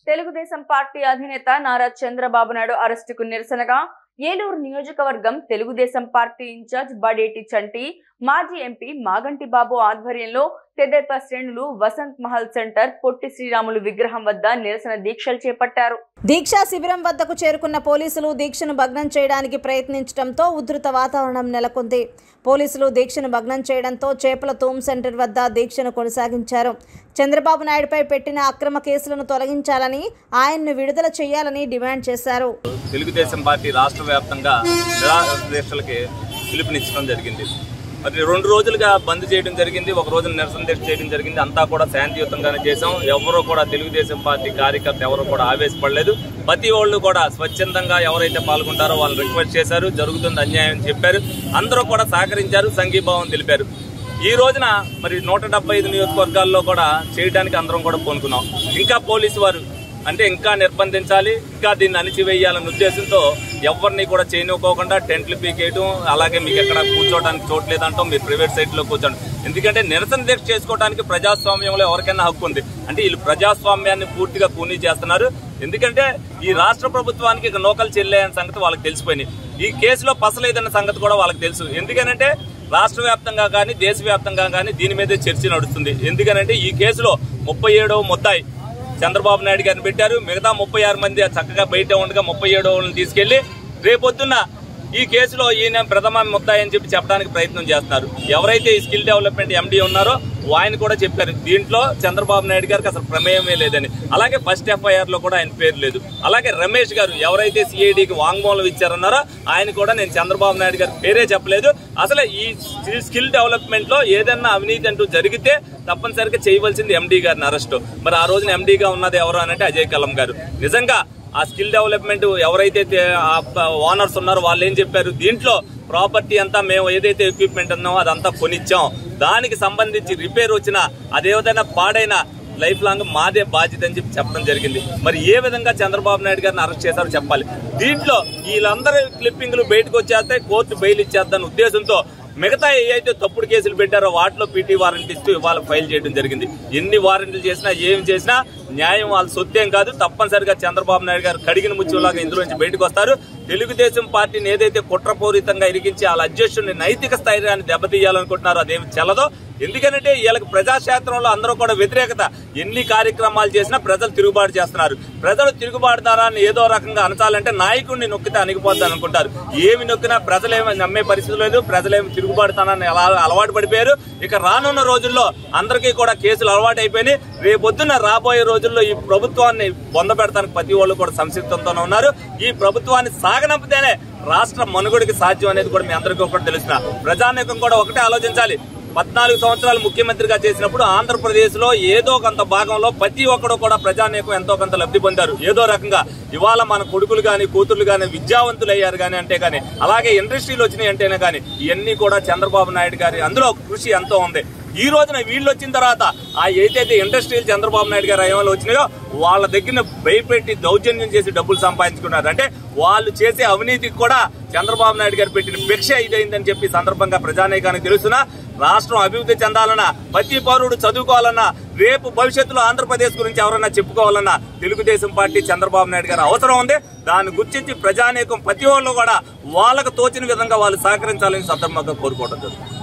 Telugu Desam party అధినేత నారా చంద్రబాబు నాయుడు అరెస్టుకు నిరసనగా ఏలూరు నియోజకవర్గం తెలుగుదేశం పార్టీ ఇన్ఛార్జ్ బడేటి చంటి మాజీ ఎంపీ మాగంటి బాబు ఆధ్వర్యంలో తెదేపా శ్రేణులు వసంత్ మహల్ సెంటర్ పొట్టి శ్రీరాములు విగ్రహం వద్ద నిరసన దీక్షలు చేపట్టారు దీక్షా శిబిరం వద్దకు చేరుకున్న పోలీసులు దీక్షను భగ్నం చేయడానికి ప్రయత్నించడంతో ఉధృత వాతావరణం నెలకొంది పోలీసులు దీక్షను భగ్నం చేయడంతో చేపల తూమ్ సెంటర్ వద్ద దీక్షను కొనసాగించారు చంద్రబాబు నాయుడుపై పెట్టిన అక్రమ కేసులను తొలగించాలని ఆయన్ను విడుదల చేయాలని డిమాండ్ చేశారు తెలుగుదేశం పార్టీ రాష్ట్ర వ్యాప్తంగా దీక్షలకి పిలుపునిచ్చడం జరిగింది మరి రెండు రోజులుగా బంద్ చేయడం జరిగింది ఒక రోజు నిరసన దీక్ష చేయడం జరిగింది అంతా కూడా శాంతియుతంగానే చేసాం ఎవరు కూడా తెలుగుదేశం పార్టీ కార్యకర్త ఎవరు కూడా ఆవేశపడలేదు ప్రతి వాళ్ళు కూడా స్వచ్ఛందంగా ఎవరైతే పాల్గొంటారో వాళ్ళు రిక్వెస్ట్ చేశారు జరుగుతుంది అన్యాయం అని చెప్పారు అందరూ కూడా సహకరించారు సంఘీభావం తెలిపారు ఈ రోజున మరి నూట డెబ్బై ఐదు నియోజకవర్గాల్లో కూడా చేయడానికి అందరం కూడా పూనుకున్నాం ఇంకా పోలీసు వారు అంటే ఇంకా నిర్బంధించాలి ఇంకా దీన్ని అణిచివేయాలన్న ఉద్దేశంతో ఎవరిని కూడా చేయనుకోకుండా టెంట్లు పీకేయడం అలాగే మీకు ఎక్కడ కూర్చోవడానికి చోట్లేదంటాం మీరు ప్రైవేట్ సైట్ లో కూర్చోండి ఎందుకంటే నిరసన దీక్ష చేసుకోవడానికి ప్రజాస్వామ్యంలో ఎవరికైనా హక్కు ఉంది అంటే వీళ్ళు ప్రజాస్వామ్యాన్ని పూర్తిగా కూనీ చేస్తున్నారు ఎందుకంటే ఈ రాష్ట్ర ప్రభుత్వానికి ఇక నోకలు చెల్లేయని సంగతి వాళ్ళకి తెలిసిపోయింది ఈ కేసులో పసలేదన్న సంగతి కూడా వాళ్ళకి తెలుసు ఎందుకనంటే రాష్ట్ర వ్యాప్తంగా కానీ దేశవ్యాప్తంగా కానీ దీని మీదే చర్చ నడుస్తుంది ఎందుకనంటే ఈ కేసులో ముప్పై ఏడవ ముద్దాయి చంద్రబాబు నాయుడు గారిని పెట్టారు మిగతా ముప్పై ఆరు మంది చక్కగా బయట ఉండగా ముప్పై ఏడో వాళ్ళని తీసుకెళ్లి రేపొద్దున్న ఈ కేసులో ఈయన ప్రథమ ముద్దాయి అని చెప్పి చెప్పడానికి ప్రయత్నం చేస్తున్నారు ఎవరైతే ఈ స్కిల్ డెవలప్మెంట్ ఎండి ఉన్నారో ఆయన కూడా చెప్పారు దీంట్లో చంద్రబాబు నాయుడు గారికి అసలు ప్రమేయమే లేదని అలాగే ఫస్ట్ ఎఫ్ఐఆర్ లో కూడా ఆయన పేరు లేదు అలాగే రమేష్ గారు ఎవరైతే సిఐడికి వాంగ్మూలం ఇచ్చారన్నారో ఆయన కూడా నేను చంద్రబాబు నాయుడు గారి పేరే చెప్పలేదు అసలు ఈ స్కిల్ డెవలప్మెంట్ లో ఏదన్నా అవినీతి అంటూ జరిగితే తప్పనిసరిగా చేయవలసింది ఎండీ గారిని అరెస్ట్ మరి ఆ రోజున ఎండీగా ఉన్నది ఎవరు అనంటే అజయ్ కలం గారు నిజంగా ఆ స్కిల్ డెవలప్మెంట్ ఎవరైతే ఓనర్స్ ఉన్నారో వాళ్ళు ఏం చెప్పారు దీంట్లో ప్రాపర్టీ అంతా మేము ఏదైతే ఎక్విప్మెంట్ ఉన్నామో అదంతా కొనిచ్చాం దానికి సంబంధించి రిపేర్ వచ్చినా అదేవిధంగా పాడైన లైఫ్ లాంగ్ మాదే బాధ్యత అని చెప్పి చెప్పడం జరిగింది మరి ఏ విధంగా చంద్రబాబు నాయుడు గారిని అరెస్ట్ చేశారో చెప్పాలి దీంట్లో వీళ్ళందరి క్లిప్పింగ్లు బయటకు వచ్చేస్తే కోర్టు బెయిల్ ఇచ్చేద్దన్న ఉద్దేశంతో మిగతా ఏవైతే తప్పుడు కేసులు పెట్టారో వాటిలో పీటీ వారెంట్ ఇస్తూ ఇవాళ ఫైల్ చేయడం జరిగింది ఎన్ని వారెంట్లు చేసినా ఏం చేసినా న్యాయం వాళ్ళ సొత్తేం కాదు తప్పనిసరిగా చంద్రబాబు నాయుడు గారు కడిగిన ముచ్చులాగా ఇందులోంచి బయటకు వస్తారు తెలుగుదేశం పార్టీని ఏదైతే కుట్రపూరితంగా ఇరిగించి వాళ్ళ అధ్యక్షుడిని నైతిక స్థైర్యాన్ని దెబ్బతీయాలనుకుంటున్నారో అదేమి చెల్లదో ఎందుకంటే వీళ్ళకి ప్రజాక్షేత్రంలో అందరూ కూడా వ్యతిరేకత ఎన్ని కార్యక్రమాలు చేసినా ప్రజలు తిరుగుబాటు చేస్తున్నారు ప్రజలు తిరుగుబాటుదారాన్ని ఏదో రకంగా అనచాలంటే నాయకుడిని నొక్కితే అణిగిపోద్ది అనుకుంటారు ఏమి నొక్కినా ప్రజలేమి నమ్మే పరిస్థితి లేదు ప్రజలేమి తిరుగుబాటుతనాన్ని అలా అలవాటు పడిపోయారు ఇక రానున్న రోజుల్లో అందరికీ కూడా కేసులు అలవాటు అయిపోయినాయి రేపొద్దున రాబోయే రోజుల్లో ఈ ప్రభుత్వాన్ని పొందబెడతానికి ప్రతి వాళ్ళు కూడా సంసిద్ధంతోనే ఉన్నారు ఈ ప్రభుత్వాన్ని సాగనంపితేనే రాష్ట్ర మనుగడికి సాధ్యం అనేది కూడా మీ అందరికీ ఒకటి తెలుస్తున్నా ప్రజానీకం కూడా ఒకటే ఆలోచించాలి పద్నాలుగు సంవత్సరాలు ముఖ్యమంత్రిగా చేసినప్పుడు ఆంధ్రప్రదేశ్ లో ఏదో కొంత భాగంలో ప్రతి ఒక్కడు కూడా ప్రజానీకం ఎంతో కొంత లబ్ధి పొందారు ఏదో రకంగా ఇవాళ మన కొడుకులు గాని కూతుర్లు గాని విద్యావంతులు అయ్యారు గాని అంటే గాని అలాగే ఇండస్ట్రీలు వచ్చినాయి అంటేనే గాని ఇవన్నీ కూడా చంద్రబాబు నాయుడు గారి అందులో కృషి ఎంతో ఉంది ఈ రోజున వీళ్ళు వచ్చిన తర్వాత ఆ ఏదైతే ఇండస్ట్రీలు చంద్రబాబు నాయుడు గారి అయ్యంలో వచ్చినాయో వాళ్ళ దగ్గర భయపెట్టి దౌర్జన్యం చేసి డబ్బులు సంపాదించుకున్నారు అంటే వాళ్ళు చేసే అవినీతికి కూడా చంద్రబాబు నాయుడు గారు పెట్టిన భిక్ష ఇదైందని చెప్పి సందర్భంగా ప్రజానీకానికి తెలుస్తున్నా రాష్ట్రం అభివృద్ధి చెందాలన్నా ప్రతి పౌరుడు చదువుకోవాలన్నా రేపు భవిష్యత్తులో ఆంధ్రప్రదేశ్ గురించి ఎవరన్నా చెప్పుకోవాలన్నా తెలుగుదేశం పార్టీ చంద్రబాబు నాయుడు గారు అవసరం ఉంది దాన్ని గుర్తించి ప్రజానీకం ప్రతి వాళ్ళు కూడా వాళ్ళకు తోచిన విధంగా వాళ్ళు సహకరించాలని సందర్భంగా కోరుకోవడం జరుగుతుంది